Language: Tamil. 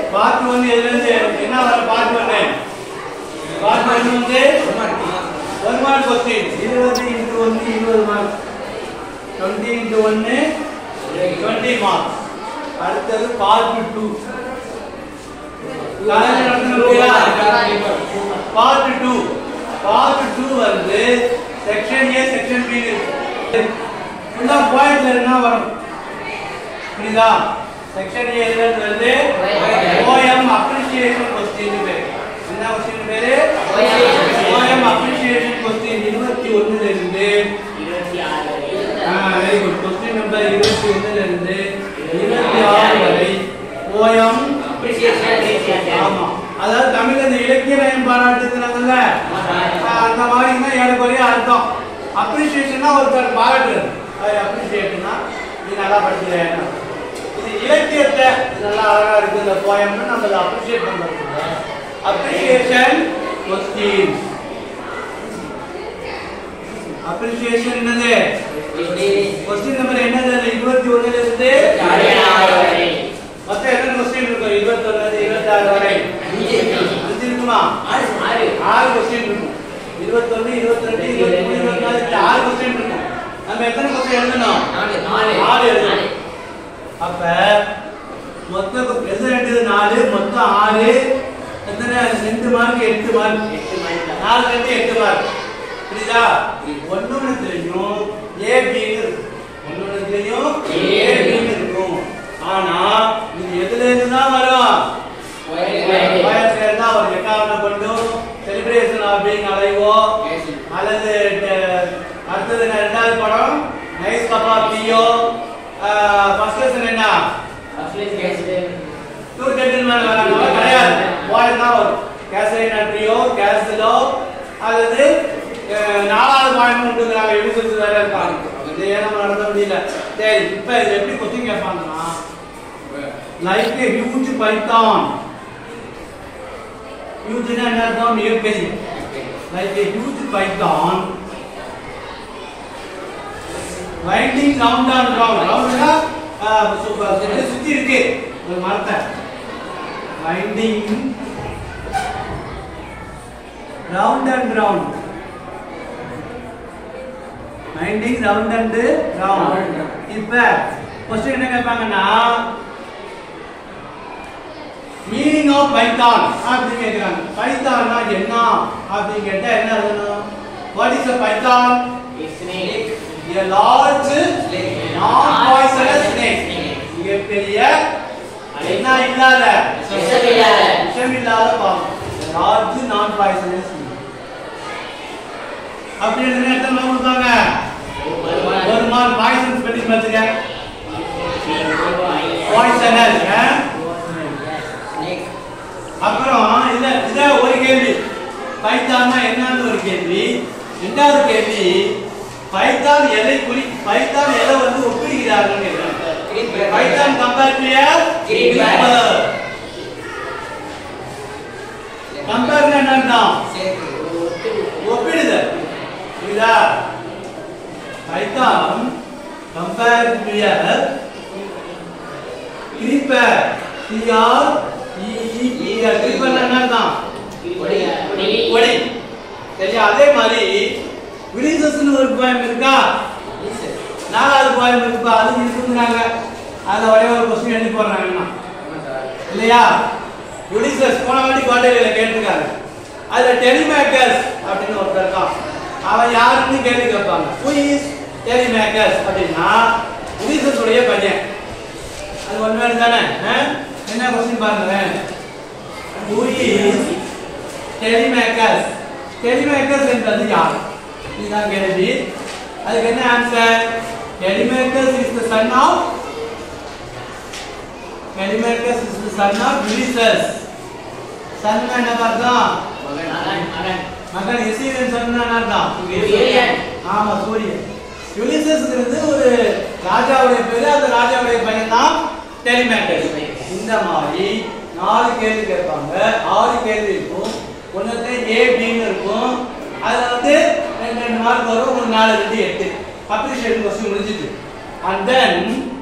பார்ட் ஒன் எதுல இருந்து என்ன வர பார்ட் ஒன்னு பார்ட் ஒன் வந்து ஒன் மார்க் கொஸ்டின் இருபது இன்ட்டு ஒன்று இருபது மார்க் டுவெண்ட்டி இன்ட்டு ஒன்று டுவெண்ட்டி மார்க் அடுத்தது part two part two part two வந்து செக்ஷன் ஏ செக்ஷன் பி ஃபுல்லா பாயிண்ட்ல என்ன வரும் புரியுதா செக்ஷன் ஏ வந்து ஓஎம் அப்ரிசியேஷன் கொஸ்டின் பேர் என்ன கொஸ்டின் பேரு ஓஎம் அப்ரிசியேஷன் கொஸ்டின் இருபத்தி ஒண்ணுல இருந்து வெரி குட் கொஸ்டின் நம்பர் இருபத்தி ஒண்ணுல இருந்து இருபத்தி ஆறு வரை ஓஎம் ஆமா அதாவது தமிழ்ல இந்த இலக்கிய நயம் பாராட்டுங்கிறாங்கல்ல ஆஹ் அந்த மாதிரி தான் ஏறக்குறைய அர்த்தம் அப்ரிசியேஷன்னா ஒருத்தர் பாராட்டுறது அது அப்ரிசியேஷன்னா நீ நல்லா படிக்கிறேன் இது இலக்கியத்தை இது நல்லா அழகா இருக்கு இந்த போயம்னு நம்ம அதை அப்ரிசியேட் பண்றது அப்ரிசியேஷன் கொஸ்டின் அப்ரிசியேஷன் என்னது கொஸ்டின் நம்பர் என்னது அது இருபத்தி ஒண்ணுல இருந்து மொத்தம் எத்தனை கொஸ்டின் இருக்கும் இருபத்தி ஒண்ணு இருபத்தி ஆறு வரை அஞ்சு இருக்குமா ஆறு கொஸ்டின் இருக்கும் இருபத்தொன்னு இருபத்தி ரெண்டு இருபத்தி மூணு இருபத்தி நாலு இப்படி ஆறு கொஸ்டின் இருக்கும் நம்ம எத்தனை கொஸ்டின் எழுதணும் ஆறு எழுதணும் அப்ப மொத்த எழுத வேண்டியது நாலு மொத்தம் ஆறு எத்தனை ரெண்டு மார்க் எட்டு மார்க் நாலு ரெண்டு எட்டு மார்க் புரியுதா ஒன்னொன்னு தெரியும் ஏ பின்னு இருக்கும் ஒன்னொன்னு தெரியும் ஏ பின்னு இருக்கும் ஆனா இது எதுல இருந்து தான் வரும் வயசுல இருந்தா ஒரு எக்காரணம் கொண்டும் செலிப்ரேஷன் ஆஃப் பீங் அலைவோ அல்லது ட- அடுத்தது என்ன ரெண்டாவது படம் நைஸ் கப்பா பியோ ஃபர்ஸ்ட் லெசன் என்ன டூ ஜென்டில்மேன் வராங்க கிடையாது பாய் தான் வரும் கேசரினா ட்ரியோ கேசலோ அல்லது அஹ், நாலாவது பாயிண்ட் உண்டுங்கிறாங்க எழுபது வேற இருக்காங்க இது ஏன் நம்ம நடத்த முடியல சரி இப்ப இது எப்படி கொஸ்டின் கேட்பாங்கன்னா like a huge python huge னா என்ன அர்த்தம் மிகப்பெரிய like a huge python winding round and round roundனா சுத்தி இருக்கு ஒரு மரத்தை winding round and round winding round and round இப்ப கொஸ்டின் என்ன கேட்பாங்கன்னா மீனிங் ஆஃப் பைத்தான் அப்படின்னு கேட்கிறாங்க பைத்தான்னா என்ன அப்படின்னு கேட்டா என்ன எழுதணும் what is a python a large non poisonous snake மிகப்பெரிய என்ன இல்லாத விஷம் இல்லாத. விஷம் இல்லாத பாம்பு லார்ஜ் நான் பாய்சனஸ் அப்படி என்ன எத்தனை மார்க் கொடுப்பாங்க ஒரு மார்க் பாய்சன் பற்றி பார்த்துக்க பாய்சனஸ் அப்புறம் இல்ல இத ஒரு கேள்வி பைத்தான்னா என்னன்னு ஒரு கேள்வி ரெண்டாவது கேள்வி பைத்தான் எதை குறி பைத்தான் எதை வந்து ஒப்பிடுகிறார்கள் கேட்கிறாங்க python compare to Creeper. Compare என்னன்னா ஒப்பிடுதல் புரியுதா python compare to creeper C R E E P R creeper என்னதான் ஒளி சரியா அதே மாதிரி விலிசஸ்னு ஒரு போயம் இருக்கா நாலாவது போயம் இருக்குப்பா அது இருக்குங்கிறாங்க அதுல ஒரே ஒரு கொஸ்டின் எழுதி போடுறாங்கன்னா இல்லையா யுலிசஸ் போன வாட்டி கோட்டையில கேட்டிருக்காரு அதுல டெலிமேக்கர்ஸ் அப்படின்னு ஒருத்தர் இருக்கான் அவன் யாருன்னு கேள்வி கேட்பாங்க ஹூ இஸ் டெலிமேக்கர்ஸ் அப்படின்னா யுலிசஸ் உடைய பையன் அது ஒண்ணு தானே ஆ? என்ன கொஸ்டின் பாருங்களேன் ஹூ இஸ் டெலிமேக்கர்ஸ் டெலிமேக்கர்ஸ் என்பது யார் இதுதான் கேள்வி அதுக்கு என்ன answer Telemachus is the son of Telemachus is the son of Ulysses son என்ன அர்த்தம் மகன் எசீரியன் சன் என்ன அர்த்தம் சூரியன். ஆமா சூரியன் யுலிசஸ்ங்கிறது ஒரு ராஜாவுடைய பேரு அந்த ராஜாவுடைய பையன் தான் டெலிமேக்கர் இந்த மாதிரி நாலு கேள்வி கேட்பாங்க ஆறு கேள்வி இருக்கும் ஒன்றுல ஏ பின்னு இருக்கும் அதுல வந்து ரெண்டு ரெண்டு மார்க் வரும் ஒரு நாலு ரெண்டு எட்டு அப்ரிஷியேஷன் கொஸ்டின் முடிஞ்சிட்டு அண்ட் தென்